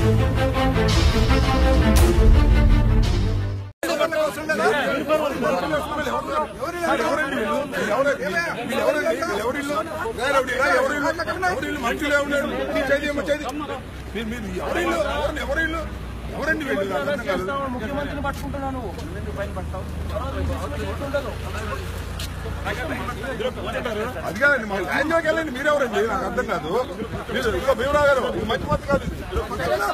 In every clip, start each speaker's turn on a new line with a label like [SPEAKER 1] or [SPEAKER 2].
[SPEAKER 1] మంచిలో ఉన్నాడు చేది ఏమో చేది మీరు మీరు ఎవరిల్లు ఎవరిని ఎవరిల్లు ఎవరండి వీళ్ళు నాకు అర్థం కాదు.
[SPEAKER 2] ముఖ్యమంత్రిని పట్టుకుంటున్నాను
[SPEAKER 1] అది కాదండి మా ల్యాండ్లోకి వెళ్ళండి మీరెవరండి నాకు అర్థం కాదు మీరు ఇదిగో భీమరావు గారు ఇది మంచి పద్ధతి కాదు ఇది. ఇదిగో పక్కన.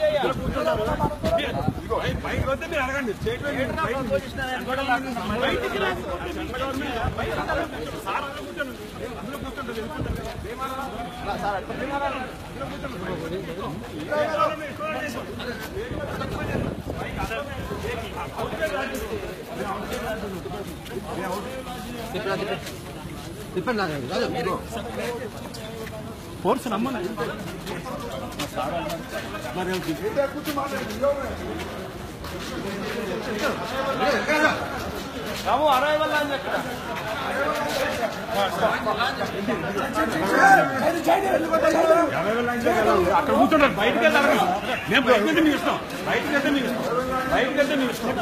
[SPEAKER 1] ఏంటి కూర్చో మాట్లాడండి. ఎవరు?
[SPEAKER 2] రాము అరైవల్ అని ఎక్కడ
[SPEAKER 3] అక్కడ కూర్చుంటారు బయటకు వెళ్తారు మేము బయటకు వెళ్తే మీకు ఇష్టం బయటకు వెళ్తే మీకు ఇష్టం బయటకు వెళ్తే మీకు ఇష్టం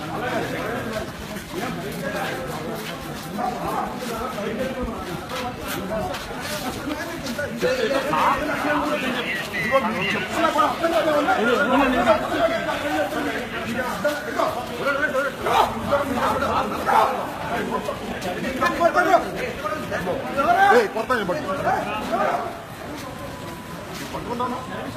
[SPEAKER 1] ఏయ్, కొడతాను పట్టు పట్టుకుంటాను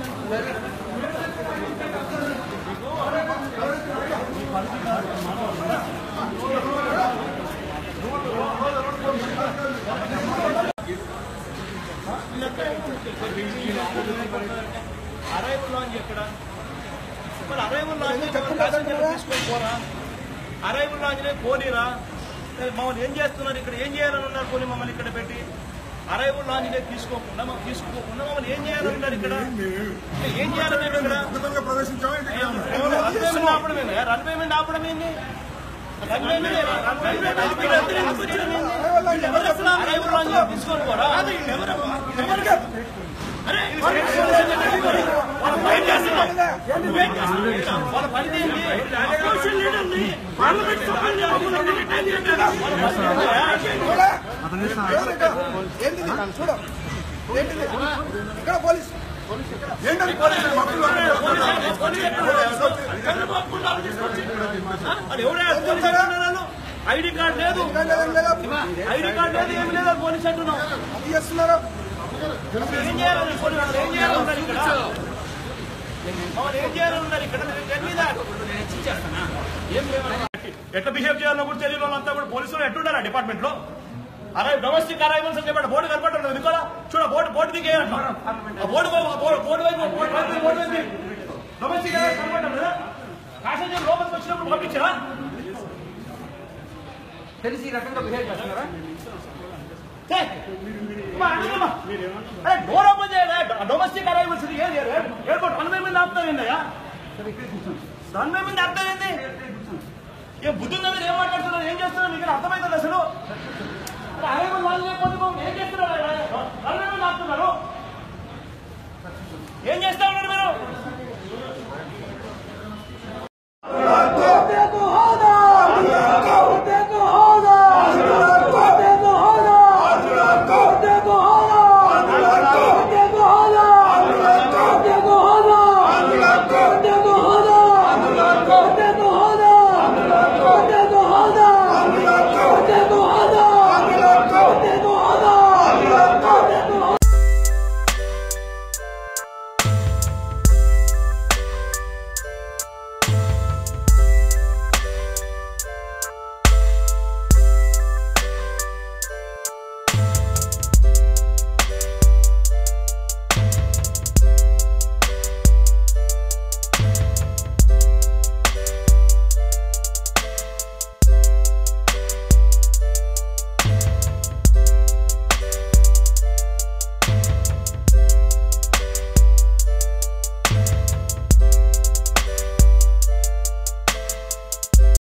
[SPEAKER 2] అరైవల్ లాంజ్ ఎక్కడ మరి అరైవల్ లాంజ్ తీసుకొని పోరా అరైవల్ లాంజ్నే పోనీరా ఏ, మమ్మల్ని ఏం చేస్తున్నారు ఇక్కడ ఏం చేయాలని ఉన్నారు పోనీ మమ్మల్ని ఇక్కడ పెట్టి అరైవల్ లాంజ్నే తీసుకోకుండా మమ్మల్ని తీసుకోకుండా మమ్మల్ని ఏం చేయాలని ఉన్నారు ఇక్కడ ఏ, ఏం చేయాలని మేము ఇక్కడ
[SPEAKER 1] అద్భుతంగా ప్రవేశించామా ఏంటి?
[SPEAKER 2] రన్వే మీద ఆపడం ఏంది రన్వే మీద ఆపడం ఏంది రన్వే మీద రన్వే మీద ఆపడం ఏంది? ఎవరు అసలు అరైవల్ లాంజ్ తీసుకొని పోరా అరే, వాళ్ళ పని చేస్తున్నారు. నువ్వేం చేస్తున్నావు? వాళ్ళ పని ఏంటి? అపోజిషన్ లీడర్ని పార్లమెంట్ సభ్యుల్ని అపోజిషన్ లీడర్ని అటాక్ చేయట్లేదా? వాళ్ళ పని ఏంటి?
[SPEAKER 1] ఏంటిది? చూడు. ఏంటిది? ఇక్కడ పోలీస్ ఏంటది పోలీస్ మబ్బులు
[SPEAKER 2] అది ఎవరైనా పోలీస్ అంటున్నారు ఐడి కార్డు లేదు ఐడి కార్డు లేదు ఏమి లేదు అని పోలీస్ అంటున్నాం
[SPEAKER 1] అది చేస్తున్నారు
[SPEAKER 2] అసలు ఏం చేయాలని పోలీసు వాళ్ళు ఏం చేయాలని ఉన్నారు ఇక్కడ మమ్మల్ని ఏం చేయాలని ఉన్నారు ఇక్కడ మీరు తెలియదా ఏం లేవని ఎట్లా బిహేవ్ చేయాలో కూడా తెలియని వాళ్ళంతా కూడా పోలీసులు ఎట్లుంటారా డిపార్ట్మెంట్ లో అరే డొమెస్టిక్ అరైవల్స్ అని చెప్పండి బోర్డు కనపడలేదు ఇది కూడా చూడ బోర్డు బోర్డు దిగేయాలంట ఆ బోర్డు పో- బోర్డు బోర్డు వైపు బోర్డు వైపు బోర్డు వైపు డొమెస్టిక్ అరైవల్స్ కనపడలేదు కదా ప్యాసింజర్ లోపలికి వచ్చినప్పుడు పంపించరా
[SPEAKER 4] తెలిసి ఈ రకంగా బిహేవ్ చేస్తున్నారా
[SPEAKER 2] ఛే! అమ్మా, అడుగుమ్మా. అరే, డోర్ ఓపెన్ చేయలే. డొమెస్టిక్ అరైవల్స్ ఇది ఏది? ఎయిర్- ఎయిర్పోర్ట్ రన్వే మీద ఆపుతారు ఏందయ్యా? రన్వే మీద ఆపుతారు ఏంది? ఏ బుద్ధి ఉందా మీరు ఏం మాట్లాడుతున్నారు ఏం చేస్తున్నారు మీకు అర్థమవుతుంది అసలు అరే, అరైవల్ వాళ్ళు లేకపోతే మమ్మల్ని ఏం చేస్తున్నారు ఆయన? రన్వే మీద ఆపుతున్నారు ఏం చేస్తున్నారు